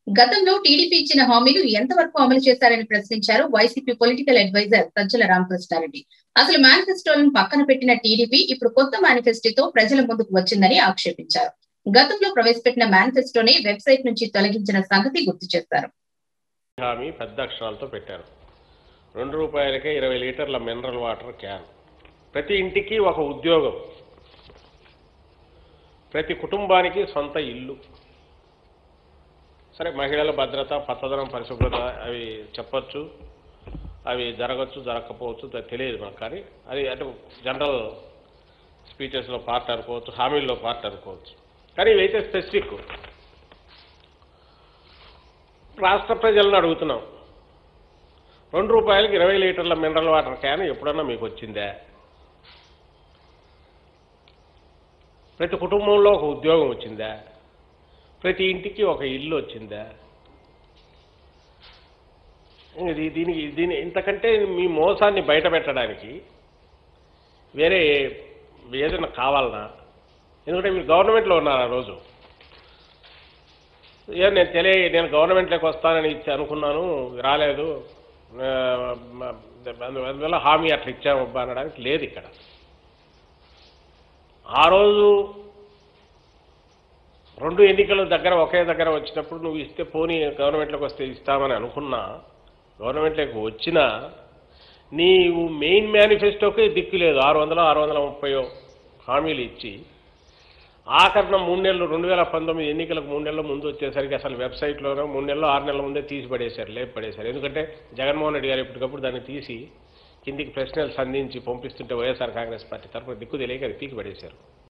గతంలో టీడీపీ ఇచ్చిన హామీలు ఎంతవరకు అమలు చేశారని ప్రశ్నించారు YCP political adviser Sajjala Ramakrishna Reddy అసలు మేనిఫెస్టోలను పక్కన పెట్టిన టీడీపీ ఇప్పుడు కొత్త మేనిఫెస్టోతో ప్రజల ముందుకు వచ్చిందని ఆక్షేపించారు గతంలో ప్రవేశపెట్టిన మేనిఫెస్టోని వెబ్సైట్ నుంచి తొలగించిన సంగతి గుర్తు చేశారు హామీ పెద్ద అక్షరాలతో పెట్టారు రెండు రూపాయలకే ఇరవై లీటర్ల మినరల్ వాటర్ క్యాన్ ప్రతి ఇంటికి ఒక ఉద్యోగం ప్రతి కుటుంబానికి సొంత ఇల్లు సరే మహిళల భద్రత పచ్చదనం పరిశుభ్రత అవి చెప్పొచ్చు అవి జరగచ్చు జరగకపోవచ్చు అది తెలియదు మనకు కానీ అది అంటే జనరల్ స్పీచెస్లో పార్ట్ అనుకోవచ్చు హామీల్లో పార్ట్ అనుకోవచ్చు కానీ ఇవైతే స్పెసిఫిక్ రాష్ట్ర ప్రజలను అడుగుతున్నాం రెండు రూపాయలకి ఇరవై లీటర్ల మినరల్ వాటర్ క్యాన్ ఎప్పుడన్నా మీకు వచ్చిందా ప్రతి కుటుంబంలో ఒక ఉద్యోగం వచ్చిందా ప్రతి ఇంటికి ఒక ఇల్లు వచ్చిందా ఇది దీనికి దీని ఇంతకంటే మీ మోసాన్ని బయట పెట్టడానికి వేరే ఏదైనా కావాలనా ఎందుకంటే మీరు గవర్నమెంట్లో ఉన్నారు ఆ రోజు ఏ నేను తెలియ నేను గవర్నమెంట్లోకి వస్తానని ఇచ్చి అనుకున్నాను రాలేదు ఆ, మ- అందు- అందువల్ల హామీ అట్లా ఇచ్చాము అబ్బా అనడానికి లేదు ఇక్కడ ఆ రోజు రెండు ఎన్నికల దగ్గర ఒకే దగ్గర వచ్చినప్పుడు నువ్వు ఇస్తే పోనీ గవర్నమెంట్లోకి వస్తే ఇస్తామని అనుకున్నా గవర్నమెంట్లోకి వచ్చినా నీవు మెయిన్ మేనిఫెస్టోకే దిక్కు లేదు ఆరు వందల ఆరు వందల ముప్పై హామీలు ఇచ్చి ఆఖరణ మూడు నెలలు రెండు వేల పంతొమ్మిది ఎన్నికలకు మూడు నెలల ముందు వచ్చేసరికి అసలు వెబ్సైట్లోనో మూడు నెలలు ఆరు నెలల ముందే తీసి పడేశారు లేపు పడేశారు ఎందుకంటే జగన్మోహన్ రెడ్డి గారు ఎప్పటికప్పుడు దాన్ని తీసి కిందికి ప్రశ్నలు సంధించి పంపిస్తుంటే వైఎస్ఆర్ కాంగ్రెస్ పార్టీ తరఫున దిక్కు తెలియక అది పీకి పడేశారు